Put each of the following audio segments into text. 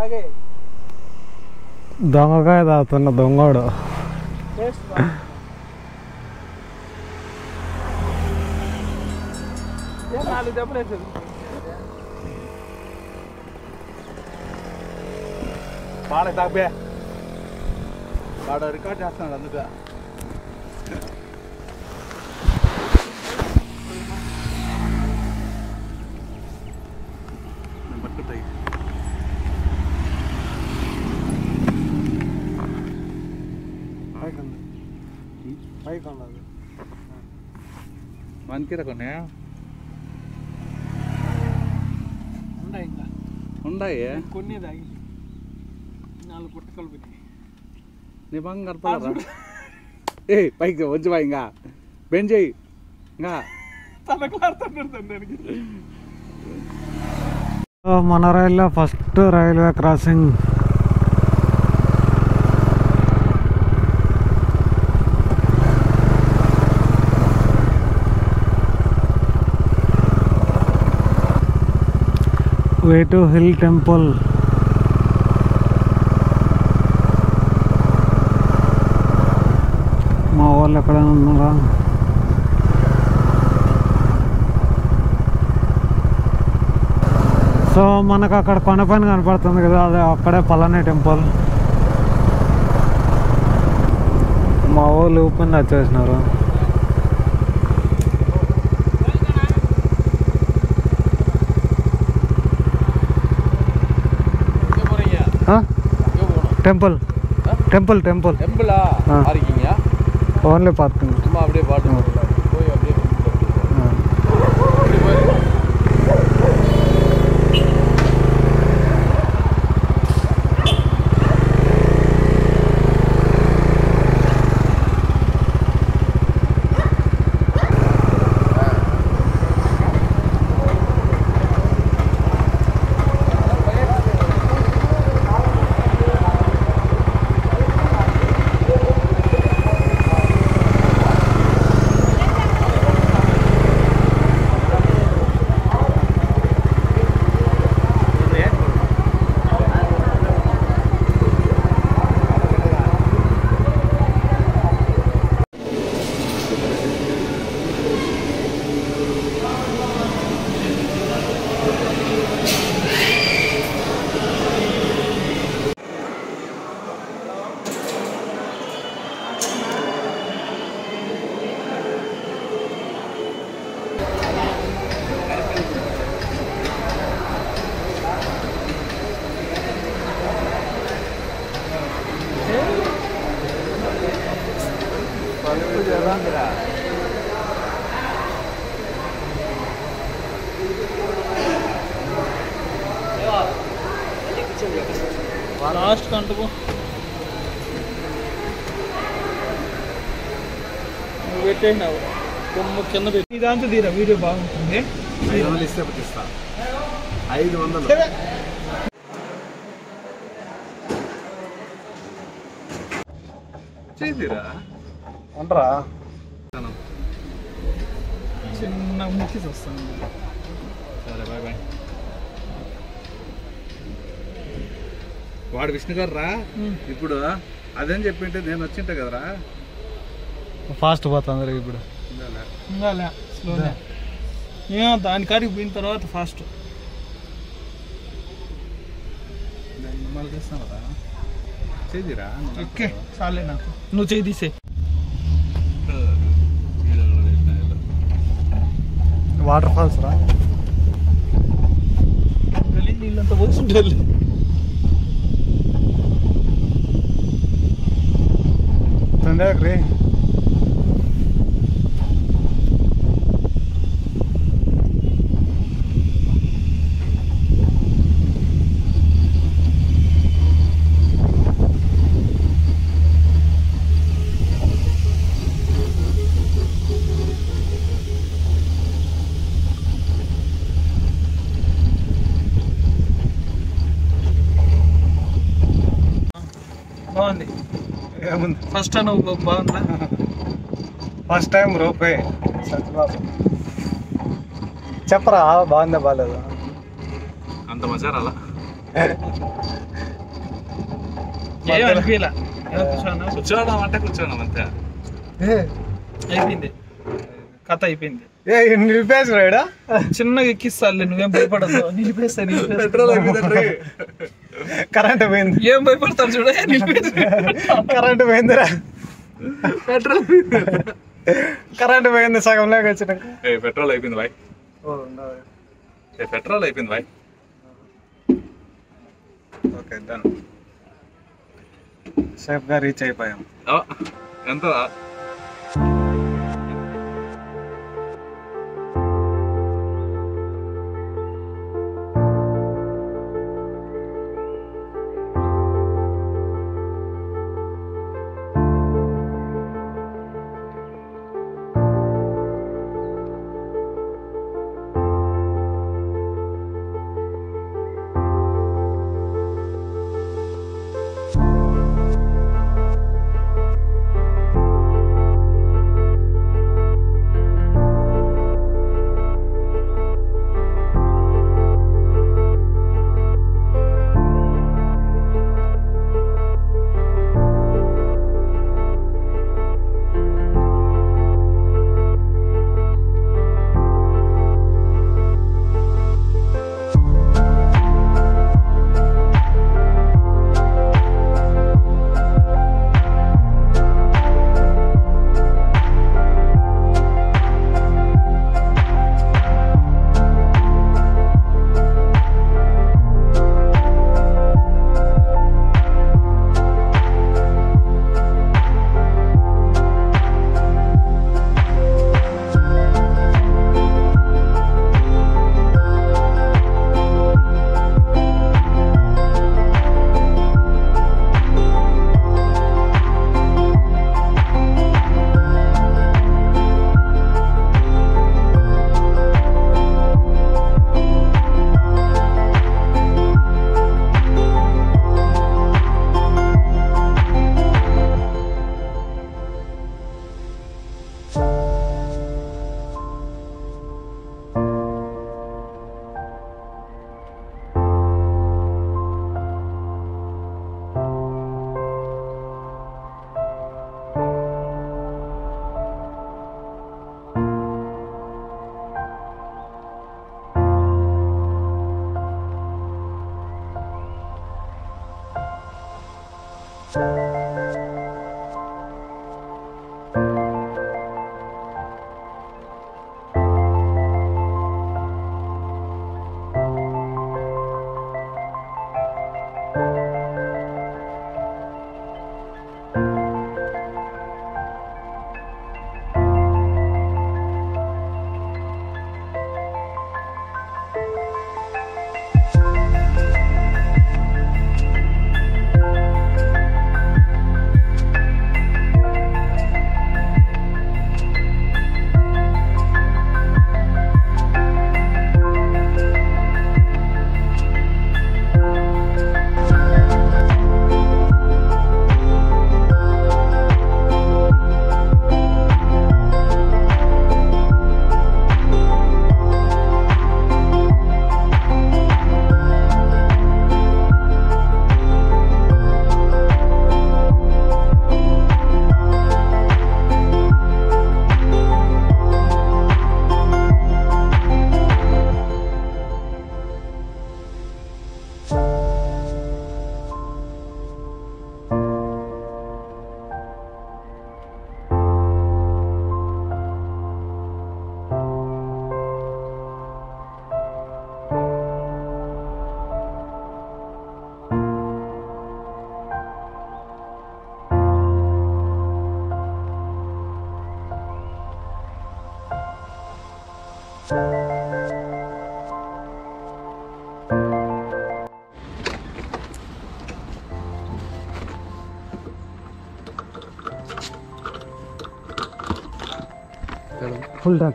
తాగే దొంగకాయ తాగుతున్న దొంగోడు టేస్ట్ బాగుంది. ఏ నాలుగు దెబ్బలు వేసేది బాగా తాగే వాడు రికార్డ్ చేస్తున్నాడు అందుకే పట్టుతాయి పైకి ఉన్నది మనకి కొన్ని ఉన్నాయి ఇంకా ఉన్నాయి కొన్ని తాగి నాలుగు పుట్టకలు పెట్టి నీ బంగారు కడపలరా ఏ పైకి వచ్చి బా ఇంకా బెండ్ చేయి ఇంకా తలకలాడుతున్నాడు దానికి మన రైల్లో first railway crossing way to hill temple మా వాళ్ళు ఎక్కడ ఉన్నారా సో మనకు అక్కడ కొండపైన కనపడుతుంది కదా అదే అక్కడే పళని టెంపుల్ మా వాళ్ళు ఊపిన వచ్చేసినారు ఆ? టెంపుల్ టెంపుల్ టెంపుల్ டெம்பிளா ஆ. இருக்கீங்க ఓన్లీ పార్కింగ్ சும்மா அப்படியே பாட்டு போய் அப்படியே లాస్ట్ కంటుకో నువ్వు పెట్టేసినావు కొమ్ము కింద పెట్టి ఇదంతా తీరా వీడియో బాగుంటుంది ఐదు వందలు ఇస్తే పెట్టిస్తా ఐదు వందలు చేసిరా అంటారా చిన్న ముక్కి వస్తాను సరే బాయ్ బాయ్ వాడు విష్ణు గారు రా ఇప్పుడు అదేం చెప్పింటే నేను వచ్చింటే కదరా ఫాస్ట్ పోతుంది ఇప్పుడు ఉండాలా? ఇంకా స్లోనే దాని కాడికి పోయిన తర్వాత ఫాస్ట్ దాన్ని మళ్ళీ తీస్తాను రా చేదిరా ఓకే చాలే నాకు నువ్వు చేయి తీసే వాటర్ ఫాల్స్ రా గలీజ్ నీళ్ళంతా పోతుంటారు తండ్రి బాగుంది ఏముంది ఫస్ట్ నువ్వు బాగుందా ఫస్ట్ టైం రూపే సత్యబాబు చెప్పరా బాగుందా బాగాలేదు అంత మజా రాలా ఏం అనిపించలే ఏదో కూర్చోన్నా కూర్చోవడం అంటే కూర్చోవడం అంతే అయిపోయింది కథ అయిపోయింది ఏ నిలిపేసి రాయడా చిన్నగా ఎక్కిస్తాలే నువ్వేం భయపడదు నిలిపేస్తా నిలిపేస్తా పెట్రోల్ అయిపోయిందండి కరెంట్ పోయింది ఏం భయపడతారు చూడ నిలిపేస్తా కరెంట్ పోయిందిరా పెట్రోల్ కరెంట్ పోయింది సగం లేక వచ్చినాక ఏ పెట్రోల్ అయిపోయింది బాయ్ ఏ పెట్రోల్ అయిపోయింది బాయ్ ఓకే డన్ సేఫ్ గా రీచ్ అయిపోయాం ఆ, ఎంత ఫుల్ టాక్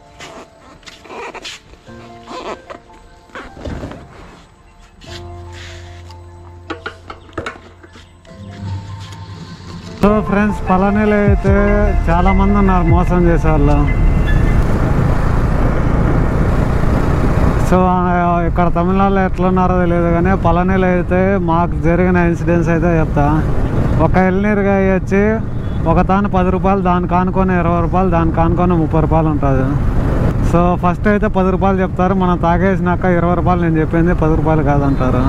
సో ఫ్రెండ్స్ పలానీలో అయితే చాలా మంది ఉన్నారు మోసం చేసేవాళ్ళు సో ఆ, ఇక్కడ తమిళనాడులో ఎట్లున్నారో తెలియదు కానీ పళనిలో అయితే మాకు జరిగిన ఇన్సిడెంట్స్ అయితే చెప్తా ఒక ఎల్నీరుగా వచ్చి ఒక తాను పది రూపాయలు దాన్ని కానుకొని ఇరవై రూపాయలు దాన్ని కానుకొని ముప్పై రూపాయలు ఉంటుంది సో ఫస్ట్ అయితే పది రూపాయలు చెప్తారు మనం తాగేసినాక ఇరవై రూపాయలు నేను చెప్పింది పది రూపాయలు కాదంటారు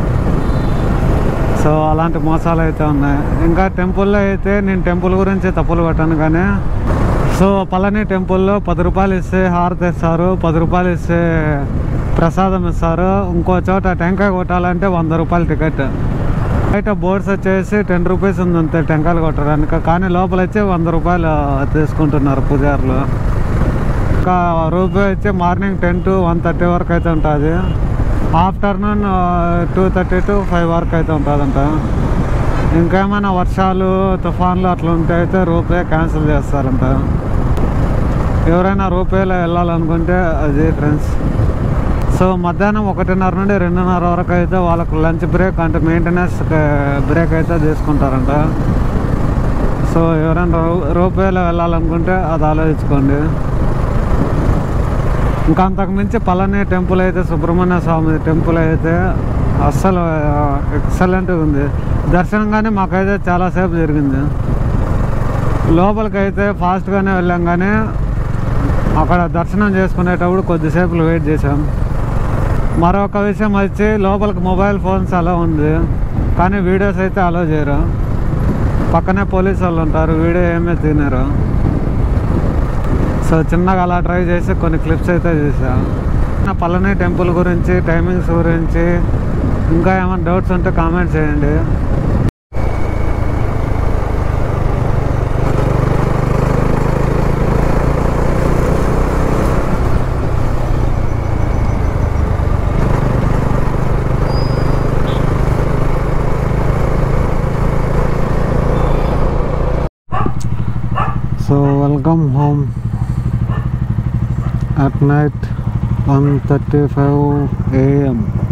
సో అలాంటి మోసాలు అయితే ఉన్నాయి ఇంకా టెంపుల్లో అయితే నేను టెంపుల్ గురించి తప్పులు పట్టాను కానీ సో పళని టెంపుల్లో పది రూపాయలు ఇస్తే హారతి ఇస్తారు పది రూపాయలు ఇస్తే ప్రసాదం ఇస్తారు ఇంకో చోట టెంకాయ కొట్టాలంటే వంద రూపాయలు టికెట్ బయట బోర్డ్స్ వచ్చేసి టెన్ రూపీస్ ఉంది అంతే టెంకాయలు కొట్టడానికి కానీ లోపల వచ్చి వంద రూపాయలు తీసుకుంటున్నారు పూజారులు ఇంకా రూపాయి వచ్చి morning ten to one thirty వరకు అయితే ఉంటుంది afternoon two thirty to five వరకు అయితే ఉంటుందంట ఇంకేమైనా వర్షాలు తుఫాన్లు అట్లా ఉంటే అయితే రూపే క్యాన్సిల్ చేస్తారంట ఎవరైనా రూపాయలో వెళ్ళాలనుకుంటే అది ఫ్రెండ్స్ సో మధ్యాహ్నం ఒకటిన్నర నుండి రెండున్నర వరకు అయితే వాళ్ళకు లంచ్ బ్రేక్ అంటే మెయింటెనెన్స్ బ్రేక్ అయితే తీసుకుంటారంట సో ఎవరైనా రూ- రూపాయలో వెళ్ళాలనుకుంటే అది ఆలోచించుకోండి ఇంకా అంతకు మించి పళని టెంపుల్ అయితే సుబ్రహ్మణ్య స్వామి టెంపుల్ అయితే అస్సలు ఎక్సలెంట్గా ఉంది దర్శనం కానీ మాకైతే చాలాసేపు జరిగింది లోపలికి అయితే ఫాస్ట్గానే వెళ్ళాం కానీ అక్కడ దర్శనం చేసుకునేటప్పుడు కొద్దిసేపు వెయిట్ చేసాం మరొక విషయం వచ్చి లోపలికి మొబైల్ ఫోన్స్ అలా ఉంది కానీ వీడియోస్ అయితే అలో చేయరు పక్కనే పోలీసు వాళ్ళు ఉంటారు వీడియో ఏమీ తినరు సో చిన్నగా అలా ట్రై చేసి కొన్ని క్లిప్స్ అయితే చేసా నా పళని టెంపుల్ గురించి టైమింగ్స్ గురించి ఇంకా ఏమైనా డౌట్స్ ఉంటే కామెంట్ చేయండి so welcome home at night 1:35 a.m.